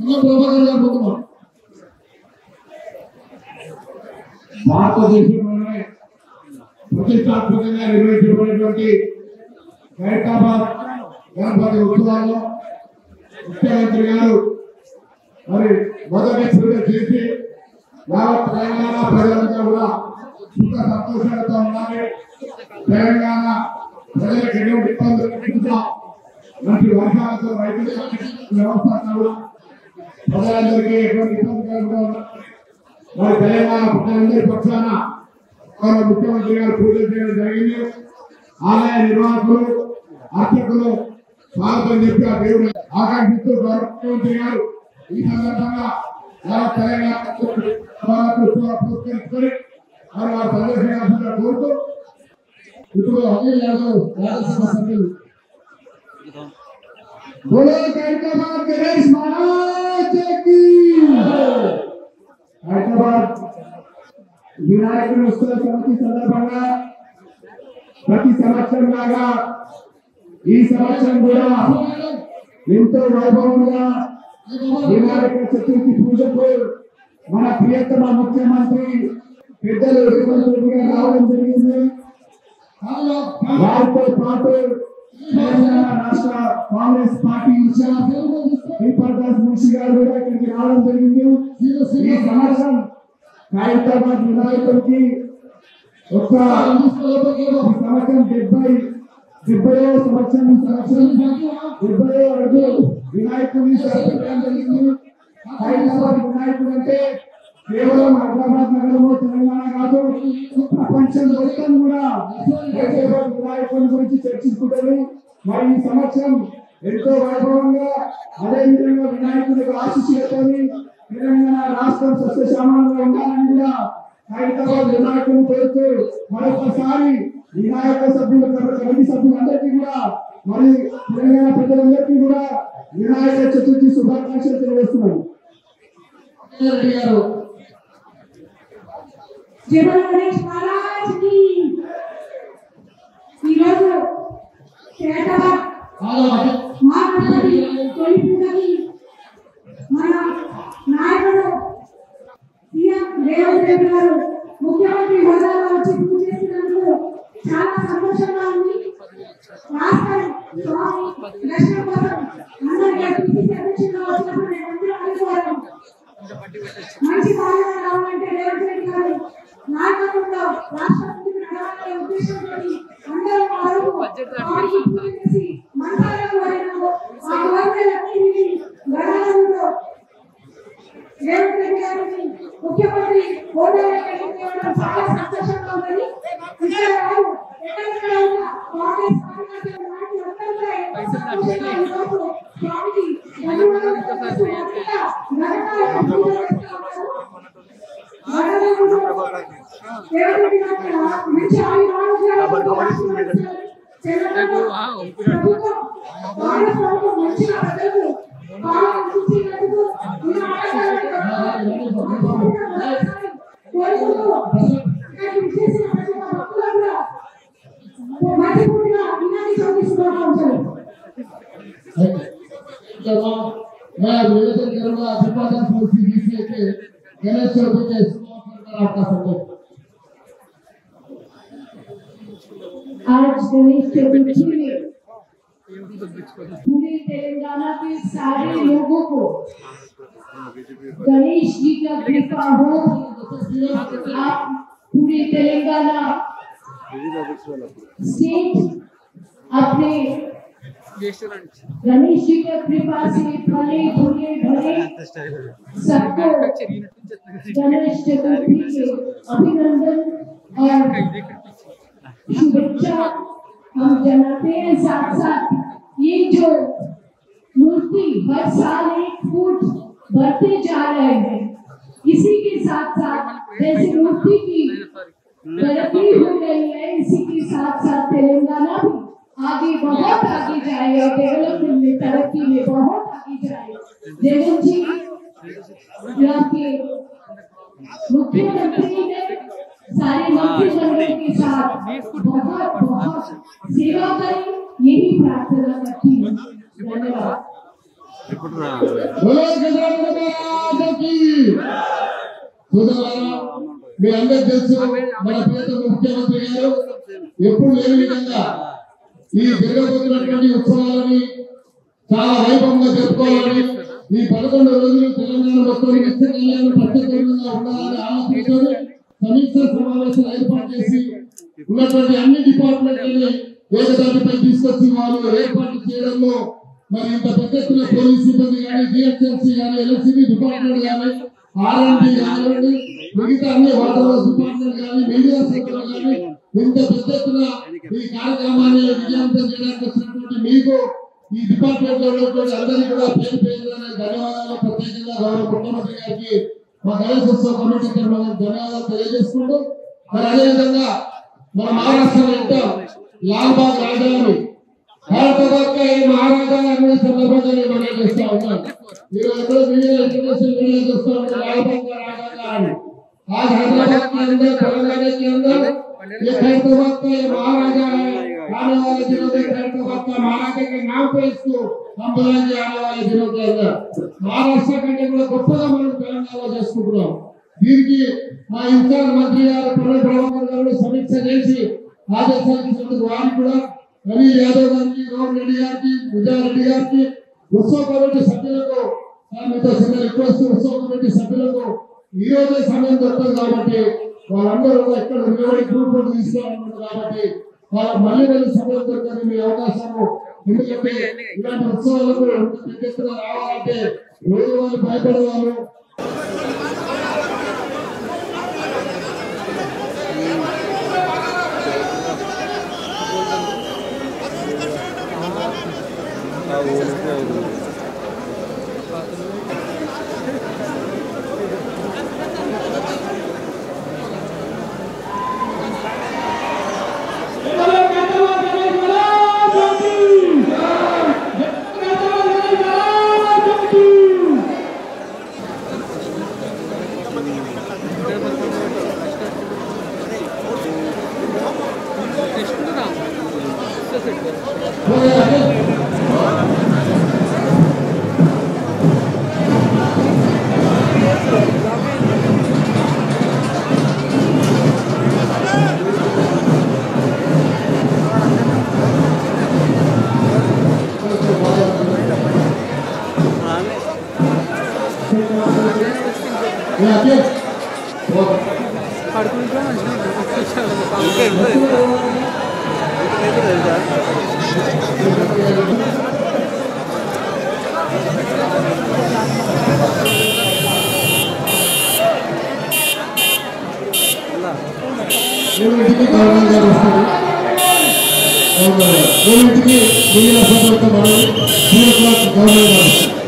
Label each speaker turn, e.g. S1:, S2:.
S1: ఉన్న ప్రభాకర్ గారు పోతున్నాం భారతదేశంలోనే ప్రతిష్టాత్మకంగా నిర్వహించబడినటువంటి హైదరాబాద్ గణపతి ఉత్సవాల్లో ముఖ్యమంత్రి గారు మరి మొదటి పూజ చేసి యావత్ తెలంగాణ ప్రజలంతా కూడా సుఖ సంతోషాలతో ఉండాలి తెలంగాణ ప్రజలకు ఎటువంటి ఇబ్బందులు లేకుండా మంచి వర్షాలతో రైతుల వ్యవస్థ అంతా కూడా ప్రజలందరికీ ఎటువంటి ఇబ్బంది కలగకుండా మరి తెలంగాణ ప్రజలందరి పక్షాన గౌరవ ముఖ్యమంత్రి గారు పూజలు చేయడం జరిగింది ఆలయ నిర్వాహకులు అర్చకులు స్వాగతం చెప్పి ఆ దేవుడు ఆకాంక్షిస్తూ గౌరవ ముఖ్యమంత్రి గారు ఈ సందర్భంగా యావత్ తెలంగాణ ఉత్సవాలు పురస్కరించుకొని మరి వారు సందర్శించాల్సిందిగా కోరుతూ ఇప్పుడు అనిల్ యాదవ్ రాజ్యసభ సభ్యులు बोलो हैदराबाद गणेश महाराज की హైదరాబాద్ వినాయకుడి ఉత్సవ సమితి సందర్భంగా ప్రతి సంవత్సరం లాగా ఈ సంవత్సరం కూడా ఎంతో వైభవంగా వినాయక చతుర్థి పూజకు మన ప్రియతమ ముఖ్యమంత్రి పెద్దలు రేవంత్ రెడ్డి గారు రావడం జరిగింది వారితో పాటు తెలంగాణ రాష్ట్ర Congress party incharge Deepadas Munshi గారు కూడా ఇక్కడికి రావడం జరిగింది ఈ సంవత్సరం హైదరాబాద్ వినాయకుడికి ఒక ఈ సంవత్సరం డెబ్బై డెబ్బై సంవత్సరం ఈ సంవత్సరం డెబ్బై అడుగు వినాయకుడిని జరుపుకోవడం జరిగింది హైదరాబాద్ వినాయకుడు అంటే కేవలం హైదరాబాద్ నగరము తెలంగాణ కాదు ప్రపంచం మొత్తం కూడా హైదరాబాద్ వినాయకుడి గురించి చర్చించుకుంటారు మరి ఈ సంవత్సరం ఎంతో వైభవంగా అదే విధంగా వినాయకుడికి ఆశిస్సులతోని తెలంగాణ రాష్ట్రం సస్యశ్యామలంగా ఉండాలని కూడా హైదరాబాద్ వినాయకుడిని కోరుతూ మరొకసారి వినాయక సభ్యులు కమిటీ సభ్యులందరికీ కూడా మరి తెలంగాణ ప్రజలందరికీ కూడా వినాయక చతుర్థి శుభాకాంక్షలు తెలియజేస్తున్నాను రెడ్డి గారు
S2: జయ గణేష్ మహారాజ్ కి ఈరోజు హైదరాబాద్ మహాగణపతి తొలి పూజకి మన నాయకుడు సీఎం రేవంత్ రెడ్డి గారు ముఖ్యమంత్రి హోదాలో వచ్చి పూజ చేసినందుకు చాలా సంతోషంగా ఉంది లాస్ట్ టైం స్వామి దర్శనం కోసం అందరికీ పిలిచి అధ్యక్షులుగా వచ్చినప్పుడు నేను అందరూ అనుకోవడం మంచి పాలన రావాలంటే రేవంత్ రెడ్డి గారు నాయకత్వంలో రాష్ట్ర ముందుకు నడవాలనే ఉద్దేశంతో అందరూ ఆ రోజు స్వామికి పూజ చేసి మంత్రాలకు వెళ్ళినాము ఆ కోరికలన్నింటినీ గణాలలో రేవంత్ రెడ్డి గారిని ముఖ్యమంత్రి హోదాలో పెట్టడం చాలా సంతోషంగా ఉన్నది ఇక్కడ వారు ఎక్కడెక్కడ ఉన్న కాంగ్రెస్ కార్యకర్తలు నాయకులందరూ కూడా ఎంతో సంతోషంగా ఈరోజు స్వామికి ధన్యవాదాలు తెలుపుతూ మొదటగా గణనాలు పూజ చేస్తూ ఉన్నారు. రేవంత్ రెడ్డి గారు మంచి ఆయురారోగ్యాలు ప్రభుత్వం కాంగ్రెస్ ప్రభుత్వం మంచిగా ప్రజలకు పాలన అందించినందుకు ఈ కోరుకుంటూ ఇక్కడికి విచ్చేసిన ప్రతి ఒక్క భక్తులకు కూడా మనస్ఫూర్తిగా వినాయక చవితి శుభాకాంక్షలు
S1: मैं निवेदन करूंगा अभिवादन मूर्ति जी के गणेश चौधरी के शुभ अवसर पर आपका संदेश
S2: आज गणेश चतुर्थी में पूरे तेलंगाना के सारे लोगों को गणेश जी का कृपा हो आप पूरे तेलंगाना स्टेट अपने गणेश जी का कृपा से फले फूले भरे सबको गणेश चतुर्थी के अभिनंदन और शुभेच्छा हम जनाते हैं साथ साथ ये जो मूर्ति हर साल एक फुट बढ़ते जा रहे हैं इसी के साथ साथ जैसे मूर्ति की तरक्की हो रही है इसी के साथ साथ तेलंगाना भी आगे बहुत आगे जाए और डेवलपमेंट में तरक्की में बहुत आगे जाए जयंत जी यहाँ के मुख्यमंत्री ने सारे मंत्रिमंडल के साथ बहुत बहुत सेवा करें यही प्रार्थना करती हूँ धन्यवाद
S1: బోలో గజరాజ మహారాజుకి. సోదరులారా, మీ అందరికి తెలుసు మన ప్రియతమ ముఖ్యమంత్రి గారు ఎప్పుడు లేని విధంగా ఈ జరగబోతున్నటువంటి ఉత్సవాలని చాలా వైభవంగా జరుపుకోవాలని ఈ పదకొండు రోజులు తెలంగాణ మొత్తం నిత్య కళ్యాణం ప్రత్యేకంగా ఉండాలని ఆలోచించారు సమీక్ష సమావేశం ఏర్పాటు చేసి ఉన్నటువంటి అన్ని డిపార్ట్మెంట్లని ఏకదాటిపై తీసుకొచ్చి వాళ్ళు ఏర్పాటు చేయడంలో మరి ఇంత పెద్ద ఎత్తున పోలీస్ సిబ్బంది కానీ జిహెచ్ఎంసీ కానీ ఎల్ఎస్సీ డిపార్ట్మెంట్ కానీ ఆర్ఎండి కానివ్వండి మిగతా అన్ని వాటర్ డిపార్ట్మెంట్ కానీ మీడియా సెక్టర్ కానీ ఇంత పెద్ద ఎత్తున ఈ కార్యక్రమాన్ని విజయవంతం చేయడానికి వచ్చినటువంటి మీకు ఈ డిపార్ట్మెంట్ లో ఉన్నటువంటి అందరికీ కూడా పేరు పేరున ధన్యవాదాలు ప్రత్యేకంగా గౌరవ ముఖ్యమంత్రి గారికి మా గణేశోత్సవ కమిటీ తరఫున ధన్యవాదాలు తెలియజేసుకుంటూ మరి అదేవిధంగా మన మహారాష్ట్రలో ఇంకా లాల్ బాగ్ రాజాని హైదరాబాద్ का ये महाराजा अपने संदर्भात में मना చేస్తా ఉన్నాను మీరు ఎక్కడ మీడియా ఇంటర్నేషనల్ మీడియా చూస్తా ఉంటారు लाल बाग का राजा का है आज हैदराबाद के अंदर तेलंगाना के अंदर ये हैदराबाद का ये महाराजा है आने वाले दिनों में हैदराबाद का महाराजा के नाम पे इसको हम बुलाएंगे आने वाले दिनों के अंदर మహారాష్ట్ర కంటే కూడా గొప్పగా మనం తెలంగాణలో చేసుకుంటున్నాం దీనికి మా ఇన్ఛార్జ్ మంత్రి గారు పునః ప్రభాకర్ గారు సమీక్ష చేసి ఆదేశాలు ఇచ్చినందుకు వారికి కూడా రవీర్ యాదవ్ గారికి రోహన్ రెడ్డి గారికి విజయారెడ్డి గారికి ఉత్సవ కమిటీ సభ్యులకు సార్ మీతో చిన్న రిక్వెస్ట్ ఉత్సవ కమిటీ సభ్యులకు ఈ రోజే సమయం దొరకదు కాబట్టి వాళ్ళందరూ కూడా ఇక్కడ నిలబడి గ్రూప్ ఫోటో తీసుకోవాలన్నారు కాబట్టి వాళ్ళకి మళ్ళీ మళ్ళీ సమయం దొరకదు మీ అవకాశము ఎందుకంటే ఇలాంటి ఉత్సవాలకు ఎంత పెద్ద ఎత్తున రావాలంటే రోజు వాళ్ళు భయపడేవాళ్ళు Yeah, yes. మూడింటికి గవర్నర్ గారు వస్తారు గవర్నర్ గారు. మూడింటికి మిగిలిన సభ్యులతో మనం త్రీ ఓ క్లాక్ గవర్నర్ గారు వస్తారు.